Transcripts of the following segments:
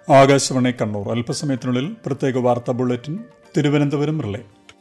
ആകാശവാണി കണ്ണൂർ അല്പസമയത്തിനുള്ളിൽ പ്രത്യേക വാർത്താ ബുള്ളറ്റിൻ തിരുവനന്തപുരം റിലേ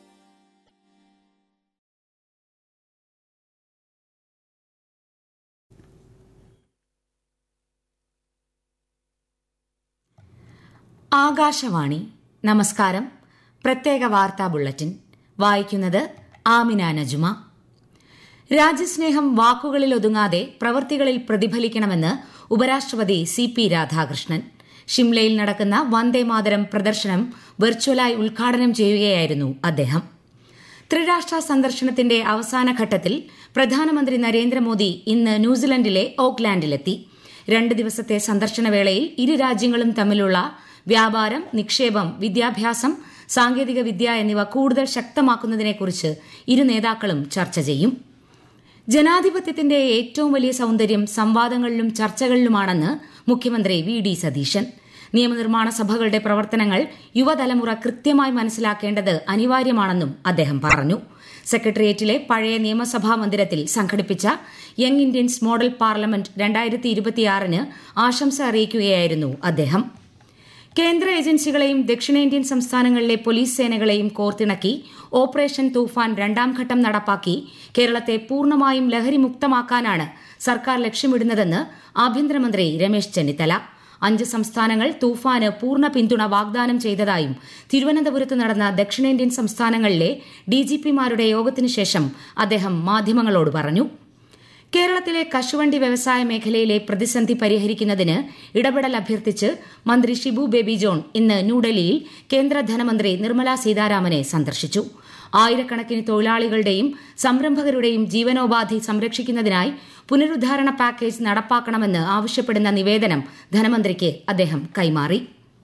ആകാശവാണി നമസ്കാരം പ്രത്യേക വാർത്താ ബുള്ളറ്റിൻ വായിക്കുന്നത് ആമിന നജുമ രാജ്യസ്നേഹം വാക്കുകളിൽ ഒതുങ്ങാതെ പ്രവൃത്തികളിൽ പ്രതിഫലിക്കണമെന്ന് ഉപരാഷ്ട്രപതി സി പി രാധാകൃഷ്ണൻ ഷിംലയിൽ നടക്കുന്ന വന്ദേമാതരം പ്രദർശനം വെർച്വലായി ഉദ്ഘാടനം ചെയ്യുകയായിരുന്നു അദ്ദേഹം ത്രിരാഷ്ട്ര സന്ദർശനത്തിന്റെ അവസാന ഘട്ടത്തിൽ പ്രധാനമന്ത്രി നരേന്ദ്രമോദി ഇന്ന് ന്യൂസിലൻഡിലെ ഓക്ലാൻഡിലെത്തി രണ്ട് ദിവസത്തെ സന്ദർശന വേളയിൽ ഇരു രാജ്യങ്ങളും തമ്മിലുള്ള വ്യാപാരം നിക്ഷേപം വിദ്യാഭ്യാസം സാങ്കേതിക വിദ്യ എന്നിവ കൂടുതൽ ശക്തമാക്കുന്നതിനെക്കുറിച്ച് ഇരു നേതാക്കളും ചർച്ച ചെയ്യും ജനാധിപത്യത്തിന്റെ ഏറ്റവും വലിയ സൌന്ദര്യം സംവാദങ്ങളിലും ചർച്ചകളിലുമാണെന്ന് മുഖ്യമന്ത്രി വി ഡി സതീശൻ നിയമനിർമ്മാണ സഭകളുടെ പ്രവർത്തനങ്ങൾ യുവതലമുറ കൃത്യമായി മനസ്സിലാക്കേണ്ടത് അനിവാര്യമാണെന്നും അദ്ദേഹം പറഞ്ഞു സെക്രട്ടേറിയറ്റിലെ പഴയ നിയമസഭാ മന്ദിരത്തിൽ സംഘടിപ്പിച്ച യങ് ഇന്ത്യൻസ് മോഡൽ പാർലമെന്റ് രണ്ടായിരത്തി ഇരുപത്തിയാറിന് ആശംസ അറിയിക്കുകയായിരുന്നു അദ്ദേഹം കേന്ദ്ര ഏജൻസികളെയും ദക്ഷിണേന്ത്യൻ സംസ്ഥാനങ്ങളിലെ പോലീസ് സേനകളെയും കോർത്തിണക്കി ഓപ്പറേഷൻ തൂഫാൻ രണ്ടാം ഘട്ടം നടപ്പാക്കി കേരളത്തെ പൂർണ്ണമായും ലഹരിമുക്തമാക്കാനാണ് സർക്കാർ ലക്ഷ്യമിടുന്നതെന്ന് ആഭ്യന്തരമന്ത്രി രമേശ് ചെന്നിത്തല അഞ്ച് സംസ്ഥാനങ്ങൾ തൂഫാന് പൂർണ്ണ പിന്തുണ വാഗ്ദാനം ചെയ്തതായും തിരുവനന്തപുരത്ത് നടന്ന ദക്ഷിണേന്ത്യൻ സംസ്ഥാനങ്ങളിലെ ഡിജിപിമാരുടെ യോഗത്തിനു ശേഷം അദ്ദേഹം മാധ്യമങ്ങളോട് പറഞ്ഞു കേരളത്തിലെ കശുവണ്ടി വ്യവസായ മേഖലയിലെ പ്രതിസന്ധി പരിഹരിക്കുന്നതിന് ഇടപെടൽ അഭ്യർത്ഥിച്ച് മന്ത്രി ഷിബു ബേബി ജോൺ ഇന്ന് ന്യൂഡൽഹിയിൽ കേന്ദ്ര ധനമന്ത്രി നിർമ്മല സീതാരാമനെ സന്ദർശിച്ചു ആയിരക്കണക്കിന് തൊഴിലാളികളുടെയും സംരംഭകരുടെയും ജീവനോപാധി സംരക്ഷിക്കുന്നതിനായി പുനരുദ്ധാരണ പാക്കേജ് നടപ്പാക്കണമെന്ന് ആവശ്യപ്പെടുന്ന നിവേദനം ധനമന്ത്രിക്ക് അദ്ദേഹം കൈമാറി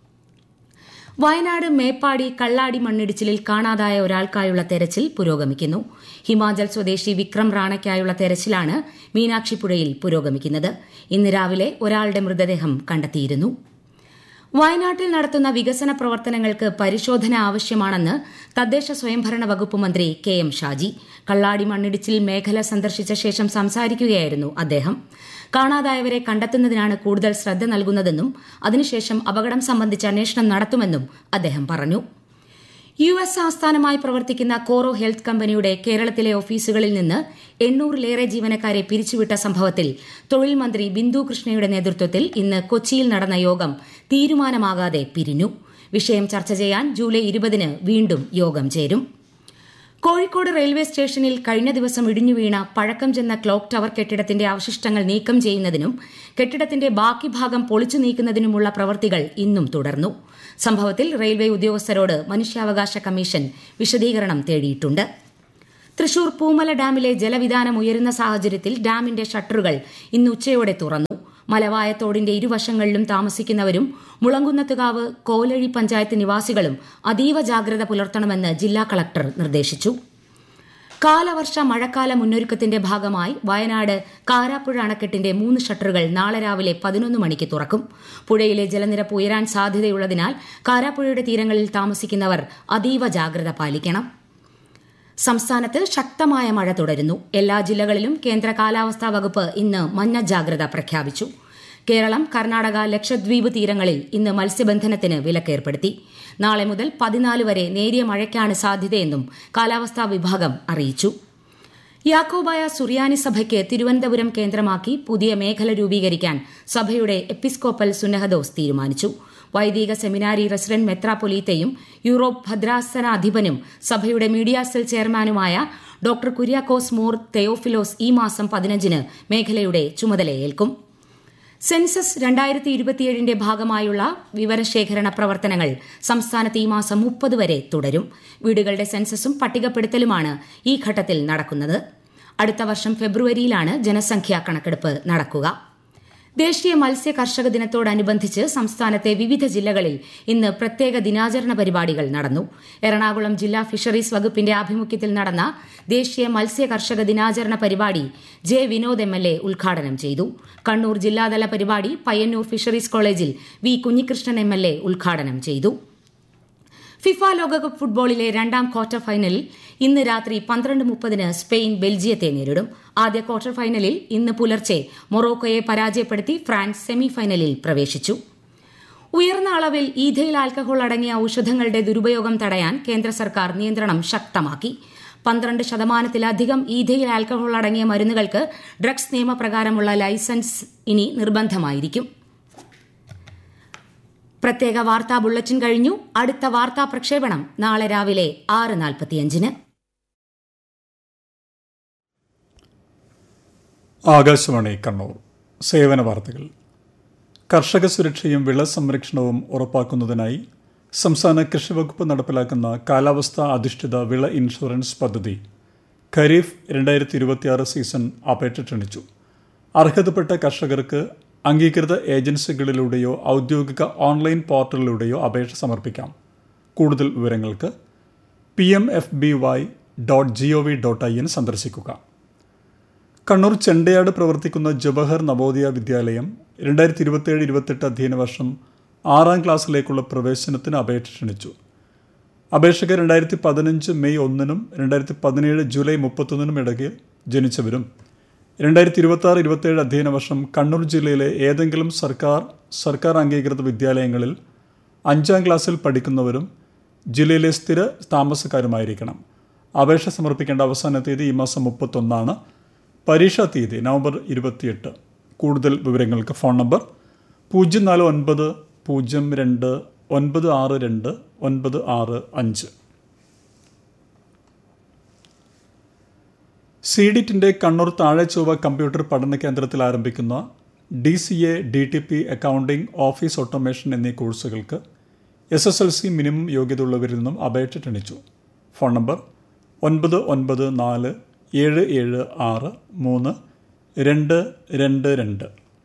വയനാട് മേപ്പാടി കള്ളാടി മണ്ണിടിച്ചിലിൽ കാണാതായ ഒരാൾക്കായുള്ള തെരച്ചിൽ പുരോഗമിക്കുന്നു ഹിമാചൽ സ്വദേശി വിക്രം റാണയ്ക്കായുള്ള തെരച്ചിലാണ് മീനാക്ഷിപ്പുഴയിൽ പുരോഗമിക്കുന്നത് ഇന്ന് രാവിലെ ഒരാളുടെ മൃതദേഹം കണ്ടെത്തിയിരുന്നു വയനാട്ടിൽ നടത്തുന്ന വികസന പ്രവർത്തനങ്ങൾക്ക് പരിശോധന ആവശ്യമാണെന്ന് തദ്ദേശ സ്വയംഭരണ വകുപ്പ് മന്ത്രി കെ എം ഷാജി കള്ളാടി മണ്ണിടിച്ചിൽ മേഖല സന്ദർശിച്ച ശേഷം സംസാരിക്കുകയായിരുന്നു അദ്ദേഹം കാണാതായവരെ കണ്ടെത്തുന്നതിനാണ് കൂടുതൽ ശ്രദ്ധ നൽകുന്നതെന്നും അതിനുശേഷം അപകടം സംബന്ധിച്ച് അന്വേഷണം നടത്തുമെന്നും അദ്ദേഹം പറഞ്ഞു യു എസ് ആസ്ഥാനമായി പ്രവർത്തിക്കുന്ന കോറോ ഹെൽത്ത് കമ്പനിയുടെ കേരളത്തിലെ ഓഫീസുകളിൽ നിന്ന് എണ്ണൂറിലേറെ ജീവനക്കാരെ പിരിച്ചുവിട്ട സംഭവത്തിൽ തൊഴിൽ മന്ത്രി ബിന്ദു കൃഷ്ണയുടെ നേതൃത്വത്തിൽ ഇന്ന് കൊച്ചിയിൽ നടന്ന യോഗം തീരുമാനമാകാതെ പിരിഞ്ഞു വിഷയം ചർച്ച ചെയ്യാൻ ജൂലൈ ഇരുപതിന് വീണ്ടും യോഗം ചേരും കോഴിക്കോട് റെയിൽവേ സ്റ്റേഷനിൽ കഴിഞ്ഞ ദിവസം ഇടിഞ്ഞു വീണ പഴക്കം ചെന്ന ക്ലോക്ക് ടവർ കെട്ടിടത്തിന്റെ അവശിഷ്ടങ്ങൾ നീക്കം ചെയ്യുന്നതിനും കെട്ടിടത്തിന്റെ ബാക്കി ഭാഗം പൊളിച്ചു നീക്കുന്നതിനുമുള്ള പ്രവൃത്തികൾ ഇന്നും തുടർന്നു സംഭവത്തിൽ റെയിൽവേ ഉദ്യോഗസ്ഥരോട് മനുഷ്യാവകാശ കമ്മീഷൻ വിശദീകരണം തേടിയിട്ടുണ്ട് തൃശൂർ പൂമല ഡാമിലെ ജലവിധാനം ഉയരുന്ന സാഹചര്യത്തിൽ ഡാമിന്റെ ഷട്ടറുകൾ ഇന്ന് ഉച്ചയോടെ തുറന്നു മലവായത്തോടിന്റെ ഇരുവശങ്ങളിലും താമസിക്കുന്നവരും മുളങ്കുന്നത്തുകാവ് കോലഴി പഞ്ചായത്ത് നിവാസികളും അതീവ ജാഗ്രത പുലർത്തണമെന്ന് ജില്ലാ കളക്ടർ നിർദ്ദേശിച്ചു കാലവർഷ മഴക്കാല മുന്നൊരുക്കത്തിന്റെ ഭാഗമായി വയനാട് കാരാപ്പുഴ അണക്കെട്ടിന്റെ മൂന്ന് ഷട്ടറുകൾ നാളെ രാവിലെ പതിനൊന്ന് മണിക്ക് തുറക്കും പുഴയിലെ ജലനിരപ്പ് ഉയരാൻ സാധ്യതയുള്ളതിനാൽ കാരാപ്പുഴയുടെ തീരങ്ങളിൽ താമസിക്കുന്നവർ അതീവ ജാഗ്രത പാലിക്കണം സംസ്ഥാനത്ത് ശക്തമായ മഴ തുടരുന്നു എല്ലാ ജില്ലകളിലും കേന്ദ്ര കാലാവസ്ഥാ വകുപ്പ് ഇന്ന് മഞ്ഞ ജാഗ്രത പ്രഖ്യാപിച്ചു കേരളം കർണാടക ലക്ഷദ്വീപ് തീരങ്ങളിൽ ഇന്ന് മത്സ്യബന്ധനത്തിന് വിലക്കേർപ്പെടുത്തി നാളെ മുതൽ പതിനാല് വരെ നേരിയ മഴയ്ക്കാണ് സാധ്യതയെന്നും കാലാവസ്ഥാ വിഭാഗം അറിയിച്ചു യാക്കോബായ സുറിയാനി സഭയ്ക്ക് തിരുവനന്തപുരം കേന്ദ്രമാക്കി പുതിയ മേഖല രൂപീകരിക്കാൻ സഭയുടെ എപ്പിസ്കോപ്പൽ സുന്നഹദോസ് തീരുമാനിച്ചു വൈദിക സെമിനാരി റെസിഡന്റ് മെത്രാപൊലീത്തയും യൂറോപ്പ് ഭദ്രാസന അധിപനും സഭയുടെ മീഡിയ സെൽ ചെയർമാനുമായ ഡോക്ടർ കുര്യാക്കോസ് മോർ തെയോഫിലോസ് ഈ മാസം പതിനഞ്ചിന് മേഖലയുടെ ചുമതലയേൽക്കും സെൻസസ് രണ്ടായിരത്തി ഇരുപത്തിയേഴിന്റെ ഭാഗമായുള്ള വിവരശേഖരണ പ്രവർത്തനങ്ങൾ സംസ്ഥാനത്ത് ഈ മാസം മുപ്പത് വരെ തുടരും വീടുകളുടെ സെൻസസും പട്ടികപ്പെടുത്തലുമാണ് ഈ ഘട്ടത്തിൽ നടക്കുന്നത് അടുത്ത വർഷം ഫെബ്രുവരിയിലാണ് ജനസംഖ്യാ കണക്കെടുപ്പ് നടക്കുക ദേശീയ മത്സ്യ കർഷക ദിനത്തോടനുബന്ധിച്ച് സംസ്ഥാനത്തെ വിവിധ ജില്ലകളിൽ ഇന്ന് പ്രത്യേക ദിനാചരണ പരിപാടികൾ നടന്നു എറണാകുളം ജില്ലാ ഫിഷറീസ് വകുപ്പിന്റെ ആഭിമുഖ്യത്തിൽ നടന്ന ദേശീയ മത്സ്യ കർഷക ദിനാചരണ പരിപാടി J Vinod M L A ഉദ്ഘാടനം ചെയ്തു കണ്ണൂർ ജില്ലാതല പരിപാടി പയ്യന്നൂർ ഫിഷറീസ് കോളേജിൽ V Kunhikrishnan M L A ഉദ്ഘാടനം ചെയ്തു ഫിഫ ലോകകപ്പ് ഫുട്ബോളിലെ രണ്ടാം ക്വാർട്ടർ ഫൈനലിൽ ഇന്ന് രാത്രി പന്ത്രണ്ട് മുപ്പതിന് സ്പെയിൻ ബെൽജിയത്തെ നേരിടും ആദ്യ ക്വാർട്ടർ ഫൈനലിൽ ഇന്ന് പുലർച്ചെ മൊറോക്കോയെ പരാജയപ്പെടുത്തി ഫ്രാൻസ് സെമി ഫൈനലിൽ പ്രവേശിച്ചു ഉയർന്ന അളവിൽ ഈഥയിൽ ആൽക്കഹോൾ അടങ്ങിയ ഔഷധങ്ങളുടെ ദുരുപയോഗം തടയാൻ കേന്ദ്ര സർക്കാർ നിയന്ത്രണം ശക്തമാക്കി പന്ത്രണ്ട് ശതമാനത്തിലധികം ഈഥയിൽ ആൽക്കഹോൾ അടങ്ങിയ മരുന്നുകൾക്ക് ഡ്രഗ്സ് നിയമപ്രകാരമുള്ള ലൈസൻസ് ഇനി നിർബന്ധമായിരിക്കും പ്രത്യേക വാർത്താ ബുള്ളറ്റിൻ കഴിഞ്ഞു അടുത്ത വാർത്താ പ്രക്ഷേപണം നാളെ രാവിലെ ആറ് നാൽപ്പത്തിയഞ്ചിന് ആകാശവാണി കണ്ണൂർ സേവന വാർത്തകൾ കർഷക സുരക്ഷയും വിള സംരക്ഷണവും ഉറപ്പാക്കുന്നതിനായി സംസ്ഥാന കൃഷി വകുപ്പ് നടപ്പിലാക്കുന്ന കാലാവസ്ഥാ അധിഷ്ഠിത വിള ഇൻഷുറൻസ് പദ്ധതി ഖരീഫ് രണ്ടായിരത്തി ഇരുപത്തിയാറ് സീസൺ അപേക്ഷ ക്ഷണിച്ചു അർഹതപ്പെട്ട കർഷകർക്ക് അംഗീകൃത ഏജൻസികളിലൂടെയോ ഔദ്യോഗിക ഓൺലൈൻ പോർട്ടലിലൂടെയോ അപേക്ഷ സമർപ്പിക്കാം കൂടുതൽ വിവരങ്ങൾക്ക് P M F B Y dot G O V dot I N സന്ദർശിക്കുക കണ്ണൂർ ചെണ്ടയാട് പ്രവർത്തിക്കുന്ന ജവഹർ നവോദയ വിദ്യാലയം രണ്ടായിരത്തി ഇരുപത്തിയേഴ് ഇരുപത്തെട്ട് അധ്യയന വർഷം ആറാം ക്ലാസ്സിലേക്കുള്ള പ്രവേശനത്തിന് അപേക്ഷ ക്ഷണിച്ചു അപേക്ഷകർ രണ്ടായിരത്തി പതിനഞ്ച് മെയ് ഒന്നിനും രണ്ടായിരത്തി പതിനേഴ് ജൂലൈ മുപ്പത്തൊന്നിനും ഇടയ്ക്ക് ജനിച്ചവരും രണ്ടായിരത്തി ഇരുപത്തി ആറ് ഇരുപത്തേഴ് അധ്യയന വർഷം കണ്ണൂർ ജില്ലയിലെ ഏതെങ്കിലും സർക്കാർ സർക്കാർ അംഗീകൃത വിദ്യാലയങ്ങളിൽ അഞ്ചാം ക്ലാസ്സിൽ പഠിക്കുന്നവരും ജില്ലയിലെ സ്ഥിര താമസക്കാരുമായിരിക്കണം അപേക്ഷ സമർപ്പിക്കേണ്ട അവസാന തീയതി ഈ മാസം മുപ്പത്തൊന്നാണ് പരീക്ഷാ തീയതി നവംബർ ഇരുപത്തിയെട്ട് കൂടുതൽ വിവരങ്ങൾക്ക് ഫോൺ നമ്പർ പൂജ്യം നാല് ഒൻപത് പൂജ്യം രണ്ട് ഒൻപത് ആറ് രണ്ട് ഒൻപത് ആറ് അഞ്ച് സീഡിറ്റിൻ്റെ കണ്ണൂർ താഴെ ചൊവ്വ കമ്പ്യൂട്ടർ പഠന കേന്ദ്രത്തിൽ ആരംഭിക്കുന്ന D C A D T P accounting office automation എന്നീ കോഴ്സുകൾക്ക് S S L C minimum യോഗ്യതയുള്ളവരിൽ നിന്നും അപേക്ഷ ക്ഷണിച്ചു ഫോൺ നമ്പർ ഒൻപത് ഒൻപത് നാല് ഏഴ് ഏഴ് ആറ് മൂന്ന് രണ്ട് രണ്ട് രണ്ട്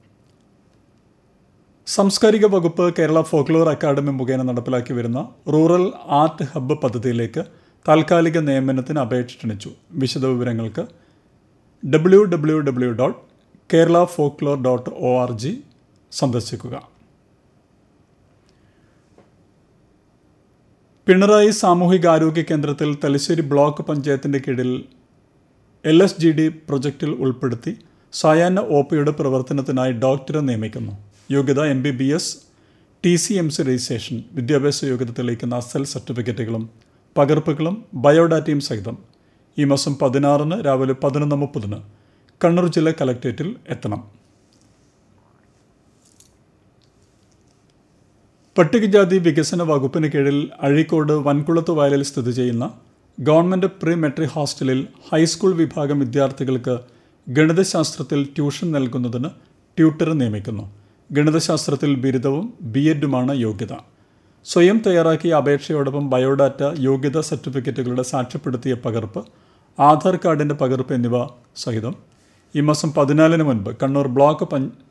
സാംസ്കാരിക വകുപ്പ് കേരള ഫോക്ലോർ അക്കാദമി മുഖേന നടപ്പിലാക്കി വരുന്ന റൂറൽ ആർട്ട് ഹബ്ബ് പദ്ധതിയിലേക്ക് താൽക്കാലിക നിയമനത്തിന് അപേക്ഷ ക്ഷണിച്ചു വിശദവിവരങ്ങൾക്ക് W W W dot Kerala folklore dot O R G സന്ദർശിക്കുക പിണറായി സാമൂഹികാരോഗ്യ കേന്ദ്രത്തിൽ തലശ്ശേരി ബ്ലോക്ക് പഞ്ചായത്തിൻ്റെ കീഴിൽ എൽ എസ് ജി ഡി പ്രൊജക്റ്റിൽ ഉൾപ്പെടുത്തി സായാഹ്ന ഒ പിയുടെ പ്രവർത്തനത്തിനായി ഡോക്ടറെ നിയമിക്കുന്നു യോഗ്യത M B B S T C M C registration വിദ്യാഭ്യാസ യോഗ്യത തെളിയിക്കുന്ന അസൽ സർട്ടിഫിക്കറ്റുകളും പകർപ്പുകളും ബയോഡാറ്റയും സഹിതം ഈ മാസം പതിനാറിന് രാവിലെ പതിനൊന്ന് മുപ്പതിന് കണ്ണൂർ ജില്ലാ കലക്ട്രേറ്റിൽ എത്തണം പട്ടികജാതി വികസന വകുപ്പിന് കീഴിൽ അഴീക്കോട് വൻകുളത്ത് വയലിൽ സ്ഥിതി ചെയ്യുന്ന ഗവൺമെൻറ് പ്രീ മെട്രിക് ഹോസ്റ്റലിൽ ഹൈസ്കൂൾ വിഭാഗം വിദ്യാർത്ഥികൾക്ക് ഗണിതശാസ്ത്രത്തിൽ ട്യൂഷൻ നൽകുന്നതിന് ട്യൂട്ടറെ നിയമിക്കുന്നു ഗണിതശാസ്ത്രത്തിൽ ബിരുദവും ബി എഡുമാണ് യോഗ്യത സ്വയം തയ്യാറാക്കിയ അപേക്ഷയോടൊപ്പം ബയോഡാറ്റ യോഗ്യതാ സർട്ടിഫിക്കറ്റുകളുടെ സാക്ഷ്യപ്പെടുത്തിയ പകർപ്പ് ആധാർ കാർഡിൻ്റെ പകർപ്പ് എന്നിവ സഹിതം ഈ മാസം പതിനാലിന് മുൻപ് കണ്ണൂർ ബ്ലോക്ക് പഞ്ച്